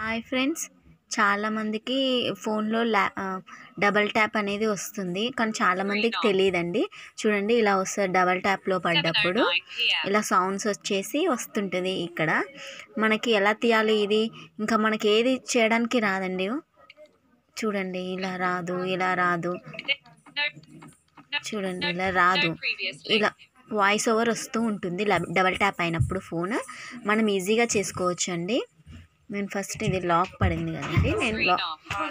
Hi friends చాలామందికి ఫోన్లో ల్యా double tap అనేది వస్తుంది కానీ చాలామందికి తెలియదండి చూడండి ఇలా వస్తుంది డబల్ ట్యాప్లో పడ్డప్పుడు ఇలా సౌండ్స్ వచ్చేసి వస్తుంటుంది ఇక్కడ మనకి ఎలా తీయాలి ఇది ఇంకా మనకి ఏది చేయడానికి రాదండి చూడండి ఇలా రాదు ఇలా రాదు చూడండి ఇలా రాదు ఇలా వాయిస్ ఓవర్ వస్తూ ఉంటుంది లబ్- డబల్ ట్యాప్ అయినప్పుడు ఫోన్ మనం ఈజీగా చేసుకోవచ్చు అండి నేను ఫస్ట్ ఇది లాక్ పడింది కదండి నేను లాక్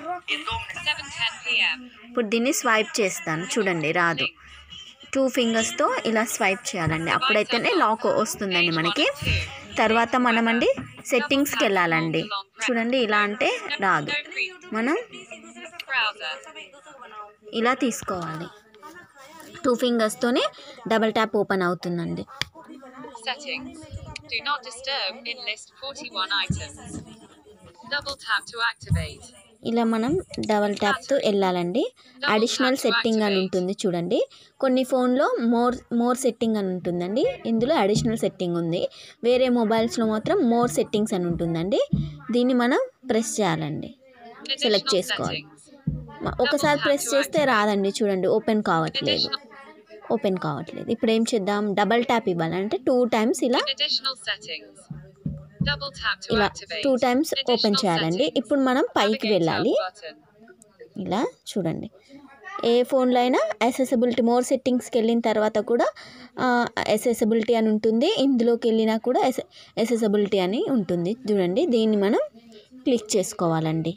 ఇప్పుడు దీన్ని స్వైప్ చేస్తాను చూడండి రాదు టూ ఫింగర్స్తో ఇలా స్వైప్ చేయాలండి అప్పుడైతేనే లాక్ వస్తుందండి మనకి తర్వాత మనమండి సెట్టింగ్స్కి వెళ్ళాలండి చూడండి ఇలా అంటే రాదు మనం ఇలా తీసుకోవాలి టూ ఫింగర్స్తోనే డబల్ ట్యాప్ ఓపెన్ అవుతుందండి Settings. Do not disturb in list 41 items. Double tap to activate. ఇలా మనం డబల్ ట్యాప్తో వెళ్ళాలండి అడిషనల్ సెట్టింగ్ అని ఉంటుంది చూడండి కొన్ని ఫోన్లో మోర్ మోర్ సెట్టింగ్ అని ఉంటుందండి ఇందులో అడిషనల్ సెట్టింగ్ ఉంది వేరే మొబైల్స్లో మాత్రం మోర్ సెట్టింగ్స్ అని ఉంటుందండి దీన్ని మనం ప్రెస్ చేయాలండి సెలెక్ట్ Additional చేసుకోవాలి settings. మ- ఒకసారి ప్రెస్ చేస్తే రాదండి చూడండి ఓపెన్ కావట్లేదు ఓపెన్ కావట్లేదు ఇప్పుడు ఏం చేద్దాం డబల్ ట్యాప్ ఇవ్వాలంటే టూ టైమ్స్ ఇలా Additional settings. Double tap to ఇలా activate. Two times open Additional చేయాలండి settings. ఇప్పుడు మనం పైకి Navigate వెళ్ళాలి up button. ఇలా చూడండి ఏ ఫోన్లో అయినా అసెసిబిలిటీ మోర్ సెట్టింగ్స్కి వెళ్ళిన తర్వాత కూడా అసెసిబిలిటీ అని ఉంటుంది ఇందులోకి వెళ్ళినా కూడా అసెసిబిలిటీ అని ఉంటుంది చూడండి దీన్ని మనం క్లిక్ చేసుకోవాలండి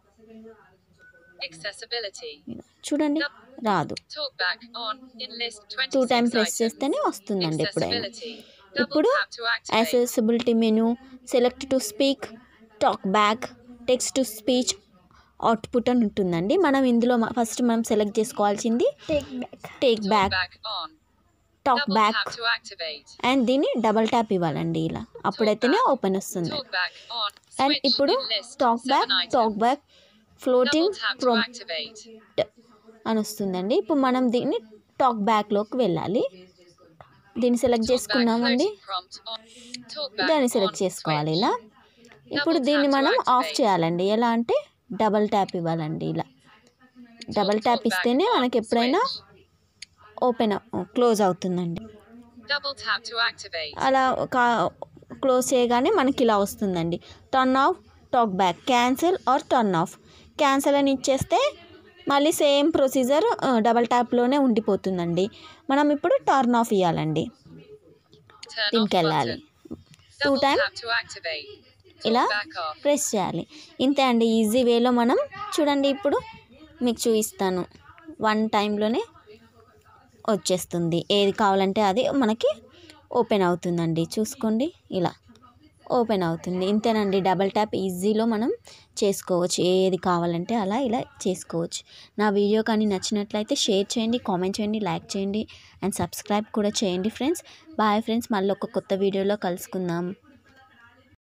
Accessibility. ఇలా చూడండి రాదు Talkback on in list 26 two time press items. చేస్తేనే వస్తుందండి ఎప్పుడైనా Accessibility. Double ఇప్పుడు tap to activate. Accessibility menu select to speak talkback text to speech output అని ఉంటుందండి మనం ఇందులో ఫస్ట్ మనం సెలెక్ట్ చేసుకోవాల్సింది take back Talkback on. Talk Double back tap to activate. And దీన్ని డబల్ ట్యాప్ ఇవ్వాలండి ఇలా అప్పుడైతేనే ఓపెన్ వస్తుంది Talkback on. అండ్ Switch ఇప్పుడు in list talk 7 back items. Talkback floating Double tap to prompt activate. అని వస్తుందండి ఇప్పుడు మనం దీన్ని టాక్ బ్యాక్లోకి వెళ్ళాలి దీన్ని సెలెక్ట్ Talkback చేసుకున్నామండి floating prompt on. Talkback దాన్ని on. సెలెక్ట్ చేసుకోవాలి Switch. ఇలా ఇప్పుడు Double దీన్ని tap to మనం ఆఫ్ activate. చేయాలండి ఎలా అంటే డబల్ ట్యాప్ ఇవ్వాలండి ఇలా డబల్ ట్యాప్ Talkback ఇస్తేనే on. మనకి ఎప్పుడైనా Switch. ఓపెన్ క్లోజ్ అవుతుందండి Double tap to activate. అలా కా క్లోజ్ చేయగానే మనకి ఇలా వస్తుందండి turn off talkback cancel or turn off cancel అని ఇచ్చేస్తే మళ్ళీ సేమ్ ప్రొసీజర్ డబల్ ట్యాప్లోనే ఉండిపోతుందండి మనం ఇప్పుడు టర్న్ ఆఫ్ ఇవ్వాలండి Turn off దీనికి వెళ్ళాలి button. Two Double time tap to activate. ఇలా Talkback off. ప్రెస్ చేయాలి ఇంతే అండి ఈజీ వేలో మనం చూడండి ఇప్పుడు మీకు చూపిస్తాను వన్ టైంలోనే వచ్చేస్తుంది ఏది కావాలంటే అది మనకి ఓపెన్ అవుతుందండి చూసుకోండి ఇలా ఓపెన్ అవుతుంది ఇంతేనండి డబల్ ట్యాప్ ఈజీలో మనం చేసుకోవచ్చు ఏది కావాలంటే అలా ఇలా చేసుకోవచ్చు నా వీడియో కానీ నచ్చినట్లయితే షేర్ చేయండి కామెంట్ చేయండి లైక్ చేయండి అండ్ సబ్స్క్రైబ్ కూడా చేయండి ఫ్రెండ్స్ బాయ్ ఫ్రెండ్స్ మళ్ళీ ఒక కొత్త వీడియోలో కలుసుకుందాం